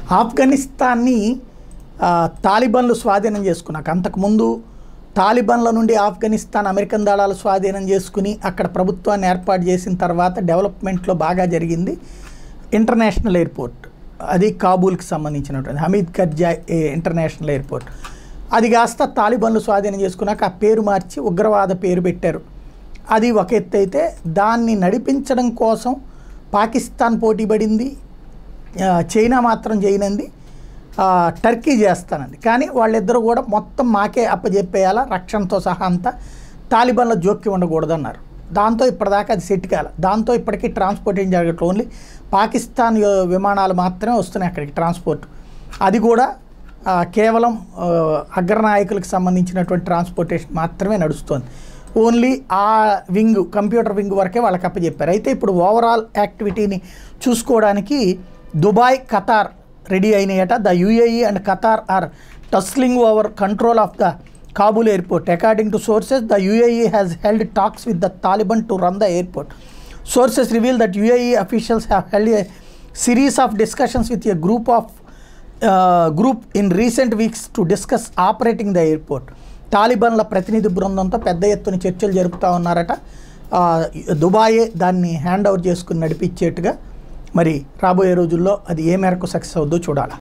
ఆఫ్ఘనిస్తాన్ని ఆ, తాలిబాన్లు స్వాధీనం చేసుకున్నాక అంతకుముందు తాలిబాన్ల నుండి ఆఫ్ఘనిస్తాన్ అమెరికన్ దళాలు స్వాధీనం చేసుకుని అక్కడ ప్రభుత్వాన్ని ఏర్పాటు చేసిన తర్వాత డెవలప్మెంట్లో బాగా జరిగింది ఇంటర్నేషనల్ ఎయిర్పోర్ట్ అది కాబూల్కి సంబంధించినటువంటి హమీద్ కర్జా ఇంటర్నేషనల్ ఎయిర్పోర్ట్ అది కాస్త తాలిబాన్లు స్వాధీనం చేసుకున్నాక ఆ పేరు మార్చి ఉగ్రవాద పేరు పెట్టారు అది ఒక ఎత్తు అయితే దాన్ని నడిపించడం కోసం పాకిస్తాన్ పోటీ పడింది ఆ, చైనా మాత్రం చేయనంది ఆ, టర్కీ చేస్తానంది కానీ వాళ్ళిద్దరూ కూడా మొత్తం మాకే అప్పచెప్పేయాలా రక్షణతో సహా అంతా తాలిబాన్ల జోక్యం ఉండకూడదన్నారు దాంతో ఇప్పటిదాకా అది సెట్ కాల దాంతో ఇప్పటికీ ట్రాన్స్పోర్ట్ ఏం జరగట్లేదు ఓన్లీ పాకిస్తాన్ యో- విమానాలు మాత్రమే వస్తున్నాయి అక్కడికి ట్రాన్స్పోర్ట్ అది కూడా ఆ, కేవలం ఆ, అగ్రనాయకులకు సంబంధించినటువంటి ట్రాన్స్పోర్టేషన్ మాత్రమే నడుస్తుంది ఓన్లీ ఆ వింగ్ కంప్యూటర్ వింగ్ వరకే వాళ్ళకి అప్పచెప్పారు అయితే ఇప్పుడు ఓవరాల్ యాక్టివిటీని చూసుకోవడానికి దుబాయ్ ఖతార్ రెడీ అయినాయట the UAE and Qatar are tussling over control of the Kabul airport according to sources the UAE has held talks with the Taliban to run the airport sources reveal that UAE officials have held a series of discussions with a group of group in recent weeks to discuss operating the airport తాలిబాన్ల ప్రతినిధి బృందంతో పెద్ద ఎత్తున చర్చలు జరుపుతూ ఉన్నారట ఆ, దుబాయే దాన్ని హ్యాండ్ ఓవర్ చేసుకుని నడిపించేట్టుగా మరి రాబోయే రోజుల్లో అది ఏ మేరకు సక్సెస్ అవుద్దో చూడాలి